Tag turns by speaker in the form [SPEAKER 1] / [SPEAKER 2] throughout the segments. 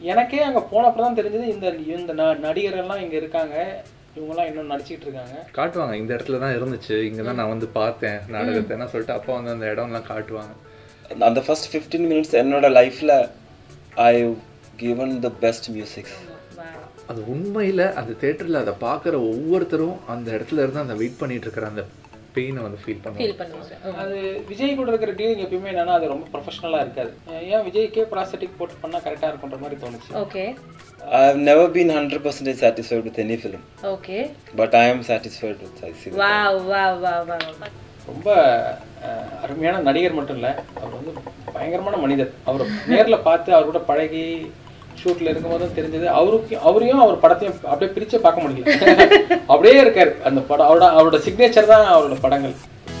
[SPEAKER 1] எனக்கே அங்க போனப்ப தான் தெரிஞ்சது இந்த இந்த ந- நடிகரெல்லாம் இங்க இருக்காங்க இவங்கெல்லாம் இன்னும் நடிச்சிட்டு இருக்காங்க
[SPEAKER 2] காட்டுவாங்க இந்த இடத்துல தான் இருந்துச்சு இங்க தான் நான் வந்து பார்த்தேன் நாடகத்தைன்னா சொல்லிட்டு அப்பா வந்து அந்த இடம்லாம் காட்டுவாங்க
[SPEAKER 3] அந்த ஃபர்ஸ்ட் ஃபிஃப்டீன் மினிட்ஸ் என்னோட லைஃப்ல I given the best music
[SPEAKER 2] அது உண்மையில அந்த தேட்டர்ல அதை பார்க்குற ஒவ்வொருத்தரும் அந்த இடத்துல இருந்து அந்த வெயிட் பண்ணிட்டு இருக்கிற அந்த பெயினை வந்து ஃபீல் பண்ணுவாங்க
[SPEAKER 4] ஃபீல் பண்ணுவாங்க ம்.
[SPEAKER 1] அது விஜய் கூட இருக்கிற டீலிங் எப்பயுமே என்னன்னா அது ரொம்ப ப்ரொஃபஷனலா இருக்காது ஏன் விஜய்க்கே ப்ராஸ்தட்டிக் போட்டு பண்ணா கரெக்டா இருக்குன்ற மாதிரி தோணுச்சு
[SPEAKER 4] okay
[SPEAKER 3] I have never been hundred percentage satisfied with any film
[SPEAKER 4] okay
[SPEAKER 3] but I am satisfied with I see
[SPEAKER 4] wow wow wow wow
[SPEAKER 1] ரொம்ப அஹ், அருமையான நடிகர் மட்டும் இல்ல அவர் வந்து பயங்கரமான மனிதர் அவர் நேர்ல பார்த்து அவர் கூட பழகி ஷூட்ல இருக்கும்போது தெரிஞ்சது அவருக்கு அவரையும் அவர் படத்தையும் அப்படியே பிரிச்சே பார்க்க முடியல அப்படியே இருக்காரு அந்த படம் அவரோட அவரோட சிக்னேச்சர் தான் அவரோட படங்கள்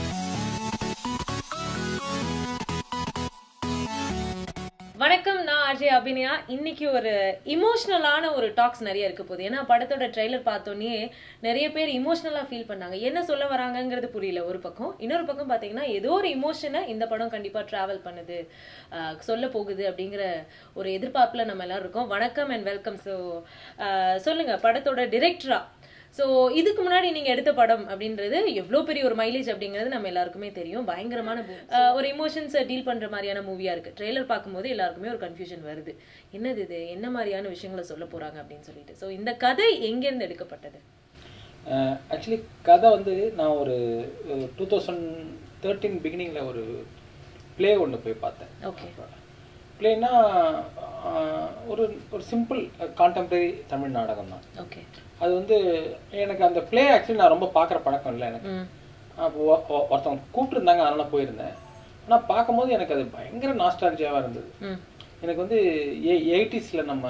[SPEAKER 4] வணக்கம் நான் அஜய் அபிநயா இன்னைக்கு ஒரு இமோஷனலான ஒரு டாக்ஸ் நிறைய இருக்க போகுது ஏன்னா படத்தோட ட்ரெய்லர் பார்த்தோன்னே நிறைய பேர் இமோஷனலாக ஃபீல் பண்ணாங்க என்ன சொல்ல வராங்கங்கிறது புரியல ஒரு பக்கம் இன்னொரு பக்கம் பார்த்தீங்கன்னா ஏதோ ஒரு இமோஷனை இந்த படம் கண்டிப்பாக ட்ராவல் பண்ணுது ஆஹ் சொல்ல போகுது அப்படிங்கிற ஒரு எதிர்பார்ப்பில் நம்ம எல்லாரும் இருக்கோம் வணக்கம் அண்ட் வெல்கம் ஸோ சொல்லுங்க படத்தோட டிரெக்டரா ஸோ இதுக்கு முன்னாடி நீங்க எடுத்த படம் அப்படின்றது எவ்வளோ பெரிய ஒரு மைலேஜ் அப்படிங்கிறது நம்ம எல்லாருக்குமே தெரியும் பயங்கரமான movie. ஆஹ் ஒரு இமோஷன்ஸை டீல் பண்ற மாதிரியான மூவியா இருக்கு ட்ரெய்லர் பார்க்கும்போது எல்லாருக்குமே ஒரு கன்ஃபியூஷன் வருது என்னது இது என்ன மாதிரியான விஷயங்களை சொல்ல போறாங்க அப்படின்னு சொல்லிட்டு ஸோ இந்த கதை எங்கேருந்து எடுக்கப்பட்டது
[SPEAKER 1] ஆக்சுவலி கதை வந்து நான் ஒரு டூ தௌசண்ட் தேர்ட்டீன் பிகினிங்கில் ஒரு ப்ளே ஒன்று போய் பார்த்தேன்
[SPEAKER 4] ஓகே
[SPEAKER 1] ப்ளேனா ஒரு ஒரு சிம்பிள் கான்டெம்பரரி தமிழ் நாடகம் தான்
[SPEAKER 4] ஓகே
[SPEAKER 1] அது வந்து எனக்கு அந்த ப்ளே ஆக்சுவலி நான் ரொம்ப பார்க்குற பழக்கம் இல்லை எனக்கு
[SPEAKER 4] ம்
[SPEAKER 1] அப்போ ஒ- ஒ- ஒருத்தவங்க கூப்பிட்டுருந்தாங்க அதனால போயிருந்தேன் ஆனால் பார்க்கும்போது எனக்கு அது பயங்கர நாஸ்டாலஜியாவாக இருந்தது
[SPEAKER 4] ம்
[SPEAKER 1] எனக்கு வந்து எ எயிட்டிஸில் நம்ம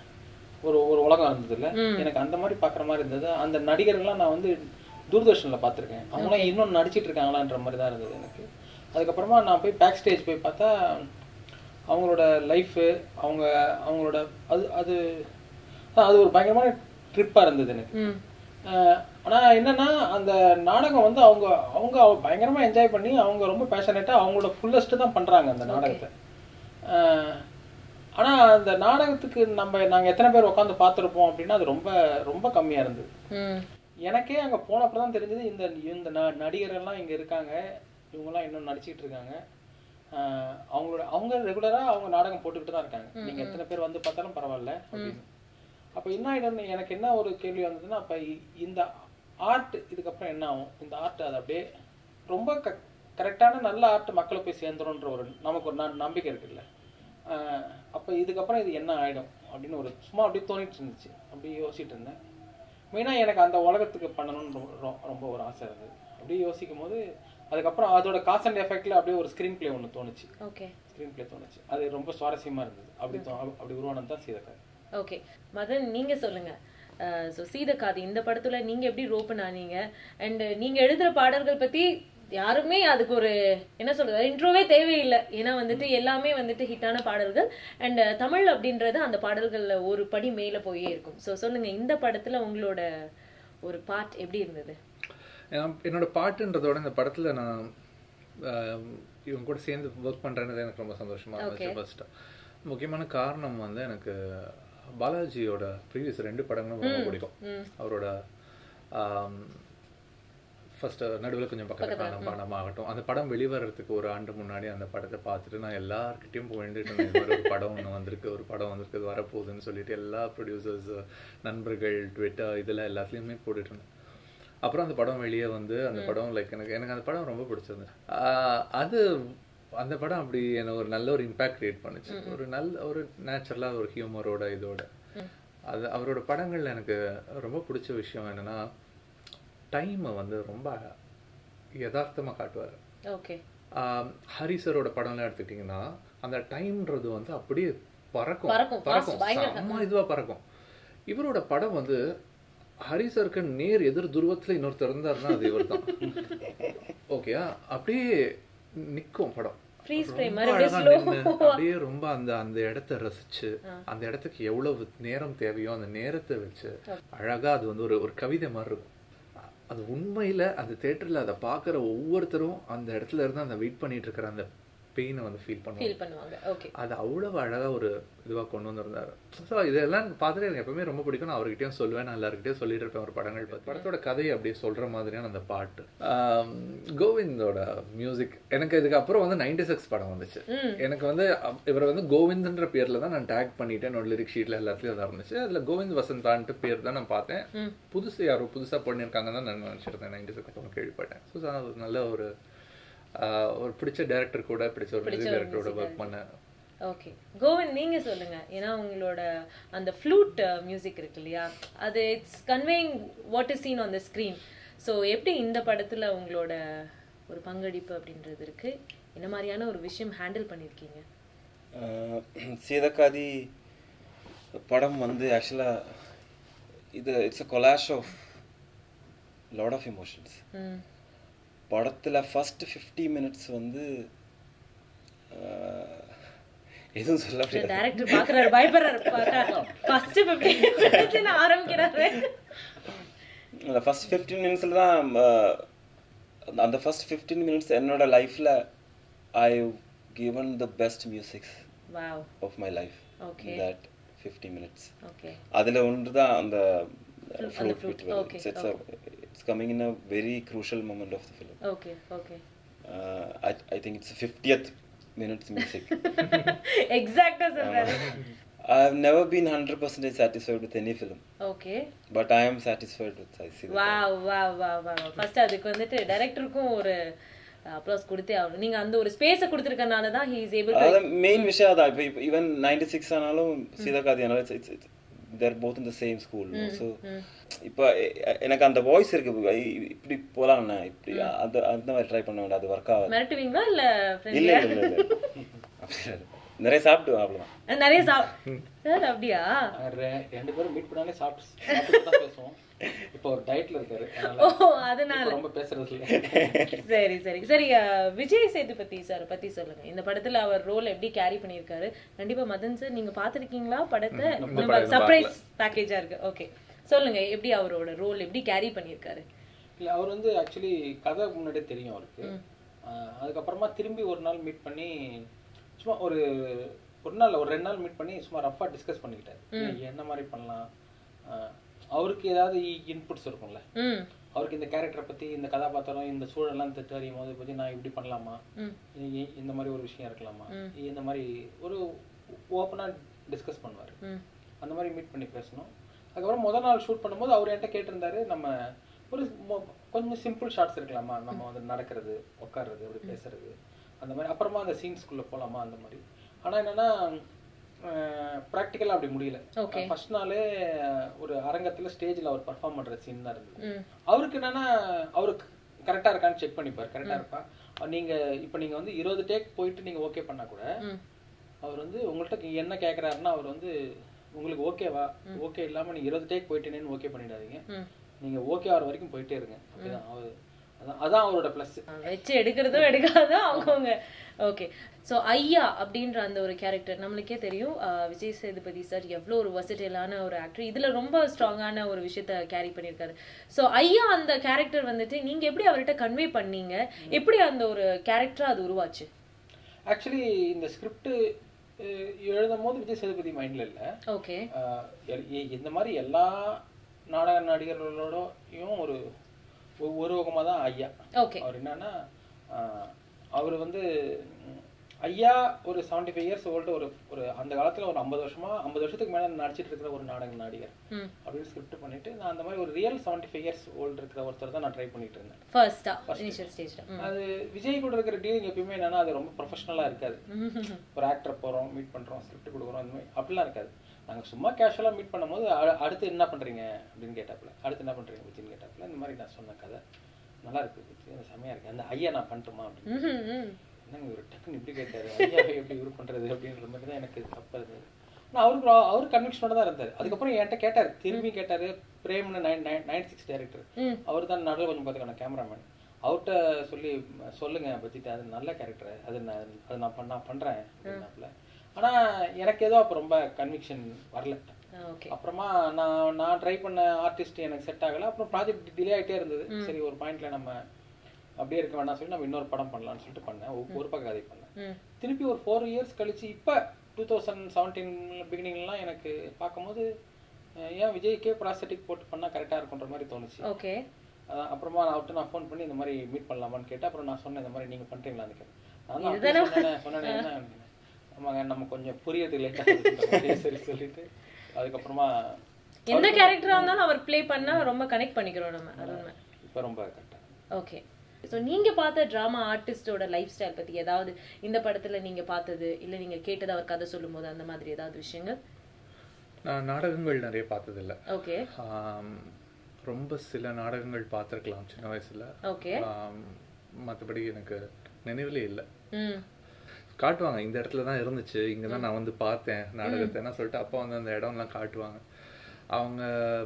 [SPEAKER 1] ஒரு ஒரு உலகம் இருந்தது இல்ல எனக்கு அந்த மாதிரி பார்க்குற மாதிரி இருந்தது அந்த நடிகர்கள்லாம் நான் வந்து தூர்தர்ஷனில் பார்த்துருக்கேன் அவங்களாம் இன்னும் நடிச்சிட்டு இருக்காங்களான்ற மாதிரி தான் இருந்தது எனக்கு அதுக்கப்புறமா நான் போய் பேக் ஸ்டேஜ் போய் பார்த்தா அவங்களோட லைஃபு அவங்க அவங்களோட அது அது அதான் அது ஒரு பயங்கரமான ட்ரிப்பாக இருந்தது எனக்கு
[SPEAKER 4] ம்
[SPEAKER 1] ஆஹ் ஆனா என்னன்னா அந்த நாடகம் வந்து அவங்க அவங்க அவ- பயங்கரமா என்ஜாய் பண்ணி அவங்க ரொம்ப பேஷனேட்டா அவங்களோட ஃபுல்லஸ்ட் தான் பண்றாங்க அந்த நாடகத்தை ஆஹ் ஆனா அந்த நாடகத்துக்கு நம்ம நாங்க எத்தனை பேர் உட்காந்து பார்த்துருப்போம் அப்படின்னா அது ரொம்ப ரொம்ப கம்மியா இருந்தது
[SPEAKER 4] ம்
[SPEAKER 1] எனக்கே அங்க போனப்ப தான் தெரிஞ்சது இந்த இந்த ந- நடிகரெல்லாம் இங்க இருக்காங்க இவங்கெல்லாம் இன்னும் நடிச்சிட்டு இருக்காங்க ஆஹ் அவங்களோட அவங்க ரெகுலரா அவங்க நாடகம் போட்டுக்கிட்டு தான் இருக்காங்க நீங்க எத்தனை பேர் வந்து பார்த்தாலும் பரவாயில்ல அப்படின்னு அப்ப என்ன ஆயிடும் எனக்கு என்ன ஒரு கேள்வி வந்ததுன்னா அப்ப இ- இந்த ஆர்ட் இதுக்கப்புறம் என்ன ஆகும் இந்த ஆர்ட் அது அப்படியே ரொம்ப க கரெக்டான நல்ல ஆர்ட் மக்களை போய் சேர்ந்துரும்ன்ற ஒரு நமக்கு ஒரு ந- நம்பிக்கை இருக்குல்ல ஆஹ் அப்ப இதுக்கப்புறம் இது என்ன ஆயிடும் அப்படின்னு ஒரு சும்மா அப்படியே தோணிட்டு இருந்துச்சு அப்படியே யோசிச்சுட்டு இருந்தேன் மெயினாக எனக்கு அந்த உலகத்துக்கு பண்ணணும்னு ரொம்ப- ரொ- ரொம்ப ஒரு ஆசை இருந்தது அப்படியே யோசிக்கும் போது அதுக்கப்புறம் அதோட காஸ் அண்ட் எஃபெக்ட்ல அப்படியே ஒரு ஸ்க்ரீன் பிளே ஒன்று தோணுச்சு
[SPEAKER 4] ஓகே
[SPEAKER 1] ஸ்க்ரீன் பிளே தோணுச்சு அது ரொம்ப சுவாரஸ்யமா இருந்தது அப்படி தோ- அப்படி உருவானது தான் சீதக்கதை
[SPEAKER 4] ஓகே மதன் நீங்க சொல்லுங்க ஸோ சீதக்காதி இந்த படத்துல நீங்க எப்படி ரோப்பன் ஆனீங்க அண்ட் நீங்க எழுதுற பாடல்கள் பத்தி யாருமே அதுக்கு ஒரு என்ன சொல்றது இன்ட்ரோவே தேவையில்லை ஏன்னா வந்துட்டு எல்லாமே வந்துட்டு ஹிட்டான பாடல்கள் அண்ட் தமிழ் அப்படின்றது அந்த பாடல்கள்ல ஒரு படி மேல போயே இருக்கும் ஸோ சொல்லுங்க இந்த படத்துல உங்களோட ஒரு பார்ட் எப்படி இருந்தது
[SPEAKER 2] ஏன்னா, என்னோட பாட்டுன்றதோட இந்த படத்துல நான் ஆம், இவங்க கூட சேர்ந்து ஒர்க் பண்றேன்னு எனக்கு ரொம்ப சந்தோஷமா இருந்துச்சு ஃபர்ஸ்ட் முக்கியமான காரணம் வந்து எனக்கு பாலாஜியோட ப்ரீவியஸ் ரெண்டு படங்களும் ரொம்ப பிடிக்கும் அவரோட ஃபர்ஸ்ட் நடுவில் கொஞ்சம் பக்கத்துல காணும் படம் ஆகட்டும் அந்த படம் வெளிவரதுக்கு ஒரு ஆண்டு முன்னாடி அந்த படத்தை பார்த்துட்டு நான் எல்லார்கிட்டயும் புகழ்ந்துட்டு இருந்தேன் இந்த மாதிரி ஒரு படம் ஒன்று வந்திருக்கு ஒரு படம் வந்திருக்கு அது வரப்போகுதுன்னு சொல்லிட்டு எல்லா ப்ரொடியூசர்ஸ் நண்பர்கள் ட்விட்டர் இதெல்லாம் எல்லாத்துலேயுமே போட்டுட்டு இருந்தேன் அப்புறம் அந்த படம் வெளியே வந்து அந்த படம் லைக் எனக்கு எனக்கு அந்த படம் ரொம்ப பிடிச்சிருந்தது ஆஹ் அது அந்த படம் அப்படி எனக்கு ஒரு நல்ல ஒரு இம்பாக்ட் கிரியேட் பண்ணுச்சு ஒரு நல்ல ஒரு நேச்சுரலாக ஒரு ஹியூமரோட இதோட அது அவரோட படங்கள்ல எனக்கு ரொம்ப பிடிச்ச விஷயம் என்னன்னா டைமை வந்து ரொம்ப யதார்த்தமா காட்டுவார்
[SPEAKER 4] ஓகே
[SPEAKER 2] ஹரி சரோட படம்லாம் எடுத்துக்கிட்டிங்கன்னா அந்த டைம்ன்றது வந்து அப்படியே பறக்கும்
[SPEAKER 4] பறக்கும், fast, பயங்கர
[SPEAKER 2] செம்ம இதுவா பறக்கும் இவரோட படம் வந்து ஹரி சருக்கு நேர் எதிர் துருவத்துல இன்னொருத்தர் இருந்தாருன்னா அது இவர் தான் ஓகேயா அப்படியே நிக்கும் படம்
[SPEAKER 4] Freeze frame
[SPEAKER 2] ரொம்ப
[SPEAKER 4] மாதிரி
[SPEAKER 2] அழகா
[SPEAKER 4] அப்படியே slow.
[SPEAKER 2] நின்னு, அப்படியே ரொம்ப அந்த அந்த இடத்த ரசிச்சு அந்த இடத்துக்கு எவ்வளவு நேரம் தேவையோ அந்த நேரத்தை வச்சு அழகா அது வந்து ஒரு ஒரு கவிதை மாதிரி இருக்கும் அ- அது உண்மையில அந்த தேட்டர்ல அதை பார்க்குற ஒவ்வொருத்தரும் அந்த இடத்துல இருந்து அந்த வெயிட் பண்ணிட்டு இருக்கிற அந்த பெயினை வந்து ஃபீல் பண்ணுவாங்க
[SPEAKER 4] ஃபீல் பண்ணுவாங்க ஓகே
[SPEAKER 2] அது அவ்வளவு அழகா ஒரு இதுவா கொண்டு வந்திருந்தாரு ஸோ இதெல்லாம் பார்த்துட்டு எனக்கு எப்பவுமே ரொம்ப பிடிக்கும் நான் அவர்கிட்டயும் சொல்லுவேன் நான் எல்லாருக்கிட்டையும் சொல்லிட்டு இருப்பேன் ஒரு படங்கள் பத்தி படத்தோட கதையை அப்படியே சொல்ற மாதிரியான அந்த பாட்டு ஆம், கோவிந்தோட மியூசிக் எனக்கு இதுக்கு வந்து நைன்டி சிக்ஸ் படம் வந்துச்சு எனக்கு வந்து அப்- இவரை வந்து கோவிந்த்ன்ற பேர்ல தான் நான் டேக் பண்ணிட்டேன் என்னோட லிரிக் ஷீட்ல எல்லாத்துலயும் அதான் இருந்துச்சு அதுல கோவிந்த் வசந்தான்ட்டு பேர் தான் நான் பார்த்தேன் புதுசு யாரோ புதுசா பண்ணியிருக்காங்க தான் நான் நினைச்சிருந்தேன் நைன்டி சிக்ஸ் கேள்விப்பட்டேன் ஸோ ஒரு நல்ல ஒரு ஆஹ், ஒரு பிடிச்ச டேரக்டர் கூட பிடிச்ச ஒரு மியூசிக் டைரக்டரோட ஒர்க் பண்ணேன்
[SPEAKER 4] ஓகே கோவிந்த் நீங்க சொல்லுங்க ஏன்னா உங்களோட அந்த ஃப்ளூட் மியூசிக் இருக்கு இல்லையா அது it's conveying what is scene on the screen so எப்படி இந்த படத்துல உங்களோட ஒரு பங்களிப்பு அப்படின்றது இருக்கு என்ன மாதிரியான ஒரு விஷயம் ஹேண்டில் பண்ணியிருக்கீங்க
[SPEAKER 3] சீதக்காதி படம் வந்து ஆக்சுவலாக இது it's a collage of lot of emotions
[SPEAKER 4] hmm
[SPEAKER 3] படத்தில் ஃபர்ஸ்ட் ஃபிஃப்டி மினிட்ஸ் வந்து ஆஹ், எதுவும் சொல்ல முடியாது
[SPEAKER 4] டேரக்டர் பாக்குறாரு பயப்படுறாரு ஃபர்ஸ்ட் ஃபிஃப்டி ஆரம்பிக்கிறாரு
[SPEAKER 3] அந்த ஃபர்ஸ்ட் ஃபிஃப்டீன் மினிட்ஸில் தான் ஆஹ், அந்த ஃபர்ஸ்ட் ஃபிஃப்டீன் மினிட்ஸ் என்னோட லைஃப்பில் I given the best musics
[SPEAKER 4] wow
[SPEAKER 3] of my life
[SPEAKER 4] Okay.
[SPEAKER 3] That fifty minutes
[SPEAKER 4] okay
[SPEAKER 3] அதில் ஒன்று தான் அந்த flute
[SPEAKER 4] flute,
[SPEAKER 3] bit
[SPEAKER 4] okay,
[SPEAKER 3] it's it's coming in a very crucial moment of the film
[SPEAKER 4] okay okay
[SPEAKER 3] I think it's fiftieth minutes music
[SPEAKER 4] எக்ஸாக்ட்டா சொல்றாரு
[SPEAKER 3] I have never been 100% satisfied with any film,
[SPEAKER 4] okay
[SPEAKER 3] but I am satisfied with I see that.
[SPEAKER 4] Wow wow wow wow first அதுக்கு வந்துட்டு டைரக்டருக்கும் ஒரு applause கொடுத்தே ஆகணும் நீங்க அந்த ஒரு ஸ்பேஸ கொடுத்திருக்கனால தான் ஹி இஸ் ஏபிள் டு
[SPEAKER 3] அதாவது மெயின் விஷயம் அதான் இப்போ ஈவன் நைன்டி சிக்ஸ் ஆனாலும் சீதாகாதி ஆனாலும் it's it's there both in the same school so இப்போ எ- எனக்கு அந்த வாய்ஸ் இருக்கு ஐ- இப்படி போலாம் இப்படி அந்த அந்த மாதிரி ட்ரை பண்ண வேண்டாம் அது ஒர்க் ஆகாது
[SPEAKER 4] மிரட்டுவீங்களா இல்ல
[SPEAKER 3] இல்ல
[SPEAKER 4] ஃப்ரெண்ட்லியா
[SPEAKER 3] இல்ல இல்ல அப்படி இல்ல. நிறைய சாப்பிட்டு அவ்வளோதான்
[SPEAKER 4] நிறைய சாப் சார் அப்படியா
[SPEAKER 1] ரெ- ரெண்டு பேரும் மீட் பண்ணாலே சாப்பிட்டு சாப்பிட்டு தான் பேசுவோம் இப்போ ஒரு டயட்ல இருக்காரு
[SPEAKER 4] ஓ
[SPEAKER 1] அதனால
[SPEAKER 4] அதனால
[SPEAKER 1] இப்ப ரொம்ப பேசுறது இல்ல
[SPEAKER 4] சரி சரி சரி அஹ், விஜய் சேதுபதி சார் பத்தி சொல்லுங்க இந்த படத்துல அவர் ரோல் எப்படி கேரி பண்ணியிருக்காரு கண்டிப்பா மதன் சார் நீங்க பாத்திருக்கீங்களா படத்தை
[SPEAKER 2] படம்
[SPEAKER 4] சர்ப்ரைஸ் பேக்கேஜா இருக்கு ஓகே சொல்லுங்க எப்படி அவரோட ரோல் எப்படி கேரி பண்ணியிருக்காரு
[SPEAKER 1] இல்ல அவர் வந்து ஆக்சுவலி கதை முன்னாடியே தெரியும் அவருக்கு ஆஹ் அதுக்கப்புறமா திரும்பி ஒரு நாள் மீட் பண்ணி சும்மா ஒரு ஒரு நாள் ஒரு ரெண்டு நாள் மீட் பண்ணி சும்மா ரஃபா டிஸ்கஸ் பண்ணிக்கிட்டாரு நீ என்ன மாதிரி பண்ணலாம் ஆஹ் அவருக்கு ஏதாவது இன்புட்ஸ் இருக்கும்ல
[SPEAKER 4] ம்
[SPEAKER 1] அவருக்கு இந்த கேரக்டரை பத்தி இந்த கதாபாத்திரம் இந்த சூழல்லாம் தெ- தெரியும் போது பத்தி நான் இப்படி பண்ணலாமா
[SPEAKER 4] ம்.
[SPEAKER 1] இ- இ- இந்த மாதிரி ஒரு விஷயம் இருக்கலாமா இந்த மாதிரி ஒரு ஓப்பனா டிஸ்கஸ் பண்ணுவாரு
[SPEAKER 4] ம்
[SPEAKER 1] அந்த மாதிரி மீட் பண்ணி பேசணும் அதுக்கப்புறம் முதல் நாள் ஷூட் பண்ணும்போது அவர் என்கிட்ட கேட்டிருந்தாரு நம்ம ஒரு மொ- கொஞ்சம் சிம்பிள் ஷார்ட்ஸ் இருக்கலாமா நம்ம வந்து நடக்கிறது உட்கார்றது அப்படி பேசுறது அந்த மாதிரி அப்புறமா அந்த சீன்ஸ்குள்ள போலாமா அந்த மாதிரி ஆனா என்னன்னா ப்ராக்டிக்கலாக அப்படி முடியல
[SPEAKER 4] Okay.
[SPEAKER 1] ஃபர்ஸ்ட் நாளே ஒரு அரங்கத்துல ஸ்டேஜ்ல அவர் பர்ஃபார்ம் பண்ற சீன் தான் இருந்தது
[SPEAKER 4] ம்
[SPEAKER 1] அவருக்கு என்னன்னா அவருக்கு கரெக்டா இருக்கான்னு செக் பண்ணிப்பாரு கரெக்டா இருப்பா அவர் நீங்க இப்போ நீங்க வந்து இருபது டேக் போயிட்டு நீங்க ஓகே பண்ணா கூட
[SPEAKER 4] ம்
[SPEAKER 1] அவர் வந்து உங்கள்கிட்ட என்ன கேட்குறாருன்னா அவர் வந்து உங்களுக்கு ஓகேவா ஓகே இல்லாம நீங்க இருபது டேக் போயிட்டேனேன்னு ஓகே பண்ணிடாதீங்க
[SPEAKER 4] ம்
[SPEAKER 1] நீங்க ஓகே ஆகிற வரைக்கும் போயிட்டே இருங்க அப்படிதான் அவர் அதான் அதான் அவரோட ப்ளஸ்
[SPEAKER 4] வச்சு எடுக்கிறதும் எடுக்காதோ அவங்கவுங்க ஓகே ஸோ ஐயா அப்படின்ற அந்த ஒரு கேரக்டர் நம்மளுக்கே தெரியும் அஹ், விஜய் சேதுபதி சார் எவ்வளோ ஒரு வசதியிலான ஒரு ஆக்டர் இதுல ரொம்ப ஸ்ட்ராங்கான ஒரு விஷயத்த கேரி பண்ணியிருக்காரு ஸோ ஐயா அந்த கேரக்டர் வந்துட்டு நீங்க எப்படி அவர்கிட்ட கன்வே பண்ணீங்க எப்படி அந்த ஒரு கேரக்டரா அது உருவாச்சு
[SPEAKER 1] ஆக்சுவலி இந்த ஸ்கிரிப்ட் எழுதும் போது விஜய் சேதுபதி மைண்ட்ல இல்ல
[SPEAKER 4] ஓகே
[SPEAKER 1] அஹ், எல்- இ- இந்த மாதிரி எல்லா நாடக நடிகர்களோடயும் ஒரு ஒ- ஒரு முகமாக தான் ஐயா
[SPEAKER 4] ஓகே
[SPEAKER 1] அவர் என்னன்னா அவர் வந்து ம், ஐயா ஒரு செவன்டி ஃபைவ் இயர்ஸ் ஓல்டு ஒரு ஒரு அந்த காலத்துல ஒரு ஐம்பது வருஷமா ஐம்பது வருஷத்துக்கு மேல நடிச்சிட்டு இருக்கிற ஒரு நாடக நடிகர்
[SPEAKER 4] ம்
[SPEAKER 1] அப்படின்னு ஸ்கிரிப்ட் பண்ணிட்டு நான் அந்த மாதிரி ஒரு real seventy five years old இருக்கிற ஒருத்தர் தான் நான் ட்ரை பண்ணிட்டு இருந்தேன்
[SPEAKER 4] ஃபர்ஸ்டா இனிஷியல் ஸ்டேஜ்ல
[SPEAKER 1] அது விஜய் கூட இருக்கிற டீலிங் எப்பயுமே என்னன்னா அது ரொம்ப ப்ரொஃபஷனலா இருக்காது ஒரு ஆக்டர் போறோம் மீட் பண்றோம் ஸ்கிரிப்ட் கொடுக்குறோம் அந்த மாதிரி அப்படிலாம் இருக்காது நாங்க சும்மா கேஷுவலா மீட் பண்ணும்போது அ- அடுத்து என்ன பண்றீங்க அப்படின்னு கேட்டாப்புல அடுத்து என்ன பண்றீங்க விஜய்னு கேட்டாப்புல இந்த மாதிரி நான் சொன்ன கதை நல்லா இருக்கு விஜய் அது செமையா இருக்கு அந்த ஐயா நான் பண்ணட்டுமா அப்படின்னு
[SPEAKER 4] ம் ம்
[SPEAKER 1] என்னங்க ஒரு டக்குன்னு இப்படி கேட்டாரு ஐயா எப்படி இவர் பண்றது அப்படின்ற மாதிரி தான் எனக்கு அப்ப இருந்தது ஆனால் அவருக்கு அவர் கன்விக்ஷனோட தான் இருந்தார் அதுக்கப்புறம் என்கிட்ட கேட்டார் திரும்பி கேட்டாரு பிரேம்னு nine nine nine six director
[SPEAKER 4] ம்
[SPEAKER 1] அவர் தான் நடுவில் கொஞ்சம் பார்த்துக்கான கேமராமேன் அவர்கிட்ட சொல்லி ம, சொல்லுங்க பத்திட்டு அது நல்ல கேரக்டர் அது நான் அது நான் பண்ண பண்றேன் அப்படின்னாப்புல ஆனா எனக்கு ஏதோ அப்போ ரொம்ப கன்விக்ஷன் வரல
[SPEAKER 4] ஓகே
[SPEAKER 1] அப்புறமா நான் நான் ட்ரை பண்ண ஆர்டிஸ்ட் எனக்கு செட் ஆகல அப்புறம் ப்ராஜெக்ட் டிலே ஆயிட்டே இருந்தது சரி ஒரு பாயிண்ட்ல நம்ம அப்படியே இருக்க வேணாம் சொல்லி நம்ம இன்னொரு படம் பண்ணலாம்னு சொல்லிட்டு பண்ணேன் ஒரு- ஒரு பக்கம் கதை பண்ணேன்
[SPEAKER 4] ம்.
[SPEAKER 1] திருப்பி ஒரு ஃபோர் இயர்ஸ் கழிச்சு இப்போ டூ தௌசண்ட் செவன்டீன் பிகினிங்லாம் எனக்கு பார்க்கும்போது அஹ், ஏன் விஜய்க்கே ப்ராஸ்தட்டிக் போட்டு பண்ணால் கரெக்டாக இருக்குன்ற மாதிரி தோணுச்சு
[SPEAKER 4] ஓகே
[SPEAKER 1] அதான் அப்புறமா நான் அவர்கிட்ட நான் ஃபோன் பண்ணி இந்த மாதிரி மீட் பண்ணலாமான்னு கேட்டேன் அப்புறம் நான் சொன்னேன் இந்த மாதிரி நீங்கள் பண்ணுறீங்களான்னு கேட்டேன் நான் தான் அப்படி சொன்னேனே சொன்னேனே என்ன ஆமாங்க நம்ம கொஞ்சம் புரியறது லேட்டாக சரி சொல்லிட்டு அதுக்கப்புறமா
[SPEAKER 4] எந்த கேரக்டரா இருந்தாலும் அவர் ப்ளே பண்ணா ரொம்ப கனெக்ட் பண்ணிக்கிறோம் நம்ம அது உண்மை
[SPEAKER 1] இப்போ ரொம்ப கரெக்டாக
[SPEAKER 4] ஓகே ஸோ நீங்க பார்த்த டிராமா ஆர்டிஸ்டோட லைஃப் ஸ்டைல் பத்தி ஏதாவது இந்த படத்துல நீங்க பார்த்தது இல்ல நீங்க கேட்டது அவர் கதை சொல்லும்போது அந்த மாதிரி ஏதாவது விஷயங்கள்
[SPEAKER 2] நான் நாடகங்கள் நிறைய பார்த்ததில்ல
[SPEAKER 4] ஓகே
[SPEAKER 2] ஆம், ரொம்ப சில நாடகங்கள் பார்த்துருக்கலாம் சின்ன வயசுல
[SPEAKER 4] ஓகே
[SPEAKER 2] ஆம், மத்தபடி எனக்கு நினைவிலே இல்லை
[SPEAKER 4] ம்
[SPEAKER 2] காட்டுவாங்க இந்த இடத்துல தான் இருந்துச்சு இங்க தான் நான் வந்து பார்த்தேன் நாடகத்தைன்னா சொல்லிட்டு அப்பா வந்து அந்த இடம்லாம் காட்டுவாங்க அவங்க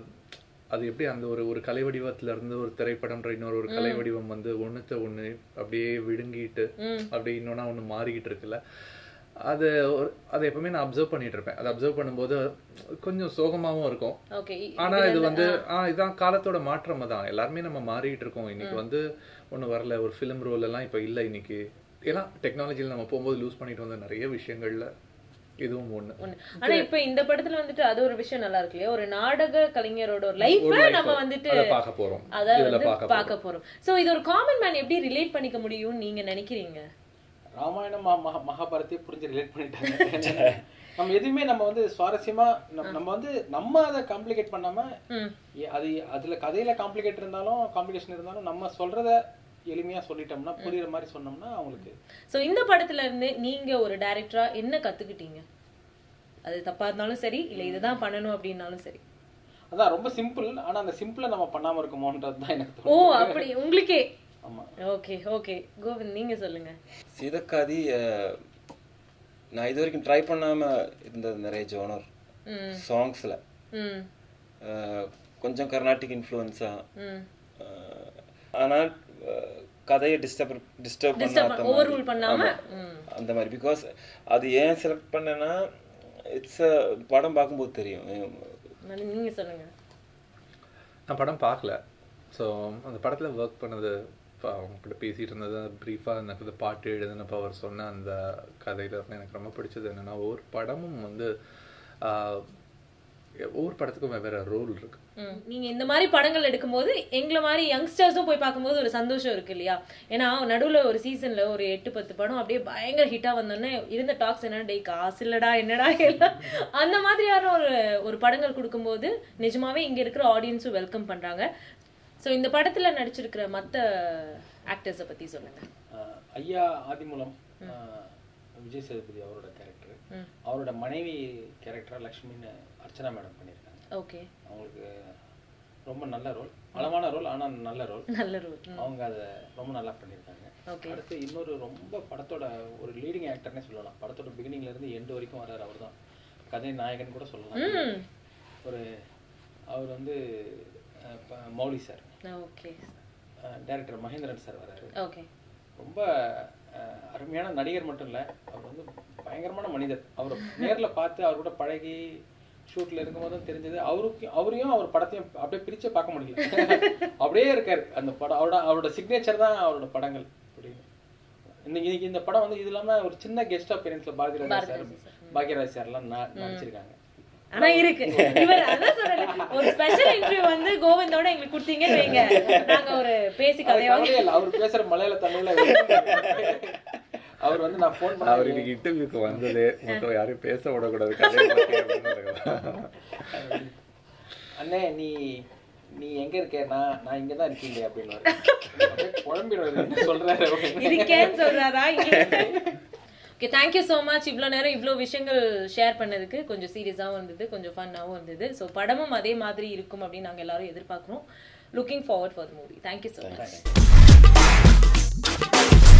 [SPEAKER 2] அது எப்படி அந்த ஒரு ஒரு கலை வடிவத்துல இருந்து ஒரு திரைப்படம்ன்ற இன்னொரு ஒரு கலை வடிவம் வந்து ஒண்ணுத்த ஒண்ணு அப்படியே விழுங்கிட்டு
[SPEAKER 4] ம்.
[SPEAKER 2] அப்படியே இன்னொன்னா ஒண்ணு மாறிக்கிட்டு இருக்குல்ல அது ஒரு அதை எப்பவுமே நான் அப்சர்வ் பண்ணிட்டு இருப்பேன் அதை அப்சர்வ் பண்ணும்போது கொஞ்சம் சோகமாவும் இருக்கும்
[SPEAKER 4] ஓகே
[SPEAKER 2] ஆனா இது வந்து ஆ இதான் காலத்தோட மாற்றம் தான் எல்லாருமே நம்ம மாறிட்டு இருக்கோம் இன்னைக்கு வந்து ஒண்ணு வரல ஒரு ஃபிலிம் ரோல் எல்லாம் இப்ப இல்ல இன்னைக்கு ஏன்னா டெக்னாலஜியில் நம்ம போகும்போது லூஸ் பண்ணிட்டு வந்த நிறைய விஷயங்கள்ல இதுவும் ஒண்ணு
[SPEAKER 4] ஒண்ணு ஆனா இப்ப இந்த படத்துல வந்துட்டு அது ஒரு விஷயம் நல்லா இருக்கு இல்லையா ஒரு நாடக கலைஞரோட ஒரு லைஃப்
[SPEAKER 2] ஒரு life
[SPEAKER 4] நம்ம வந்துட்டு
[SPEAKER 2] அதை பார்க்க போறோம்
[SPEAKER 4] அத
[SPEAKER 2] இதுல
[SPEAKER 4] வந்து
[SPEAKER 2] பார்க்க
[SPEAKER 4] பார்க்க போறோம் சோ இது ஒரு காமன் மேன் எப்படி ரிலேட் பண்ணிக்க முடியும்னு நீங்க நினைக்கிறீங்க
[SPEAKER 1] ராமாயணம் மகா- மகா- மகாபாரத்தையே புரிஞ்சு ரிலேட் பண்ணிட்டாங்க நம்ம எதுவுமே நம்ம வந்து சுவாரஸ்யமா நம்ம நம்ம வந்து நம்ம அதை காம்ப்ளிகேட் பண்ணாம
[SPEAKER 4] ம்
[SPEAKER 1] ஏ- அது அதுல கதையில காம்ப்ளிகேட் இருந்தாலும் காம்ப்ளிகேஷன் இருந்தாலும் நம்ம சொல்றத எளிமையா சொல்லிட்டோம்னா புரியுற மாதிரி சொன்னோம்னா அவங்களுக்கு
[SPEAKER 4] சோ இந்த படத்துல இருந்து நீங்க ஒரு டைரக்டரா என்ன கத்துக்கிட்டீங்க அது தப்பா இருந்தாலும் சரி இல்ல இதுதான் பண்ணணும் அப்படின்னாலும் சரி
[SPEAKER 1] அதான் ரொம்ப சிம்பிள் ஆனா அந்த சிம்பிளை நம்ம பண்ணாம இருக்கோமோன்றது தான் எனக்கு
[SPEAKER 4] ஓ
[SPEAKER 1] தோணுது
[SPEAKER 4] அப்படி உங்களுக்கே
[SPEAKER 1] ஆமா
[SPEAKER 4] ஓகே ஓகே கோவிந்த் நீங்க சொல்லுங்க
[SPEAKER 3] சீதக்காதி அஹ், நான் இது வரைக்கும் ட்ரை பண்ணாம இருந்தது நிறைய ஜோனர்
[SPEAKER 4] ம்
[SPEAKER 3] சாங்ஸ்ல
[SPEAKER 4] ம்
[SPEAKER 3] கொஞ்சம் கர்நாடிக் இன்ஃப்ளூயன்ஸா
[SPEAKER 4] ம்
[SPEAKER 3] ஆனால் அஹ், கதையை டிஸ்டர்ப் டிஸ்டர்ப் பண்ணாத
[SPEAKER 4] ஓவர் ரூல்
[SPEAKER 3] மாதிரி.
[SPEAKER 4] பண்ணாம
[SPEAKER 3] ஆமா.
[SPEAKER 4] ம்
[SPEAKER 3] அந்த மாதிரி பிகாஸ் அது ஏன் செலக்ட் பண்ணேன்னா இட்ஸ் படம் பார்க்கும்போது தெரியும்
[SPEAKER 4] அது நீங்க சொல்லுங்க
[SPEAKER 2] நான் படம் பார்க்கல ஸோ அந்த படத்துல ஒர்க் பண்ணது இப்போ அவங்ககிட்ட பேசிட்டு இருந்தது ப்ரீஃபாக எனக்கு இந்த பாட்டு எழுதினப்போ அவர் சொன்ன அந்த கதையில இருந்து எனக்கு ரொம்ப பிடிச்சது என்னன்னா ஒவ்வொரு படமும் வந்து ஆஹ், ஒவ்வொரு படத்துக்கும் வெவ்வேறு ரோல் இருக்கு
[SPEAKER 4] ம். நீங்க இந்த மாதிரி படங்கள் எடுக்கும்போது எங்களை மாதிரி யங்ஸ்டர்ஸும் போய் பார்க்கும்போது ஒரு சந்தோஷம் இருக்கு இல்லையா ஏன்னா நடுவுல ஒரு சீசன்ல ஒரு எட்டு பத்து படம் அப்படியே பயங்கர ஹிட்டா வந்தோடனே இருந்த டாக்ஸ் என்ன டேய் காசு இல்லடா என்னடா எல்லாம் அந்த மாதிரியான ஒரு ஒரு படங்கள் கொடுக்கும்போது நிஜமாவே இங்க இருக்கிற ஆடியன்ஸும் வெல்கம் பண்றாங்க சோ இந்த படத்துல நடிச்சிருக்கிற மத்த ஆக்டர்ஸை பத்தி சொல்லுங்க
[SPEAKER 1] ஆஹ் ஐயா ஆதிமூலம் ஆஹ் விஜய் சேதுபதி அவரோட கேரக்டர்
[SPEAKER 4] ம்.
[SPEAKER 1] அவரோட மனைவி கேரக்டரா லக்ஷ்மின்னு அர்ச்சனா மேடம் பண்ணியிருக்காங்க
[SPEAKER 4] ஓகே
[SPEAKER 1] அவங்களுக்கு ரொம்ப நல்ல ரோல் அளவான ரோல் ஆனா நல்ல ரோல்
[SPEAKER 4] நல்ல ரோல்
[SPEAKER 1] அவங்க அதை ரொம்ப நல்லா பண்ணியிருக்காங்க
[SPEAKER 4] ஓகே
[SPEAKER 1] அடுத்து இன்னொரு ரொம்ப படத்தோட ஒரு லீடிங் ஆக்டர்னே சொல்லலாம் படத்தோட பிகினிங்ல இருந்து எண்டு வரைக்கும் வர்றாரு அவர் தான் கதை நாயகன் கூட சொல்லலாம்
[SPEAKER 4] ம்
[SPEAKER 1] ஒரு அவர் வந்து அஹ், ப- Mouli sir
[SPEAKER 4] okay
[SPEAKER 1] director Mahendran sir வராரு
[SPEAKER 4] ஓகே
[SPEAKER 1] ரொம்ப அஹ், அருமையான நடிகர் மட்டும் இல்லை அவர் வந்து பயங்கரமான மனிதர் அவரை நேர்ல பார்த்து அவர் கூட பழகி ஷூட்ல இருக்கும்போதும் தெரிஞ்சது அவருக்கு அவரையும் அவர் படத்தையும் அப்படியே பிரிச்சே பார்க்க முடியல அப்படியே இருக்காரு அந்த படம் அவரோட அவரோட சிக்னேச்சர் தான் அவரோட படங்கள் அப்படின்னு இன்னைக்கு இன்னைக்கு இந்த படம் வந்து இது இல்லாம ஒரு சின்ன கெஸ்ட் அப்பியரன்ஸ்ல பாக்யராஜ் சார் பாக்யராஜ் சார் எல்லாம் ந- நடிச்சிருக்காங்க
[SPEAKER 4] ஆனா இருக்கு இவர் அதான் சொல்றேன் ஒரு ஸ்பெஷல் இன்டர்வியூ வந்து கோவிந்தோட எங்களுக்கு கொடுத்தீங்கன்னு வைங்க நாங்க ஒரு பேசி
[SPEAKER 1] அது
[SPEAKER 4] கதையோட
[SPEAKER 1] கவலையே இல்லை அவர் பேசுற மலையாள தமிழ்ல அவர் வந்து நான் ஃபோன் பண்ண
[SPEAKER 2] அவர் இன்னைக்கு இன்டர்வியூக்கு வந்ததே மொத்தம் யாரையும் பேச விடக்கூடாது கதையை பத்தி அப்படின்னு இருக்கலாம்.
[SPEAKER 1] அண்ணே நீ நீ எங்க இருக்க நான் நான் இங்க தான் இருக்கீங்க அப்படின்னு குழம்பிடுவது என்ன சொல்றாரு அப்படின்னு.
[SPEAKER 4] இருக்கேன்னு சொல்றாரா ஓகே தேங்க்யூ ஸோ மச் இவ்வளோ நேரம் இவ்வளோ விஷயங்கள் ஷேர் பண்ணதுக்கு கொஞ்சம் சீரியஸாகவும் இருந்தது கொஞ்சம் ஃபன்னாகவும் இருந்தது ஸோ படமும் அதே மாதிரி இருக்கும் அப்படின்னு நாங்கள் எல்லாரும் எதிர்பார்க்குறோம் looking forward for the movie thank you so much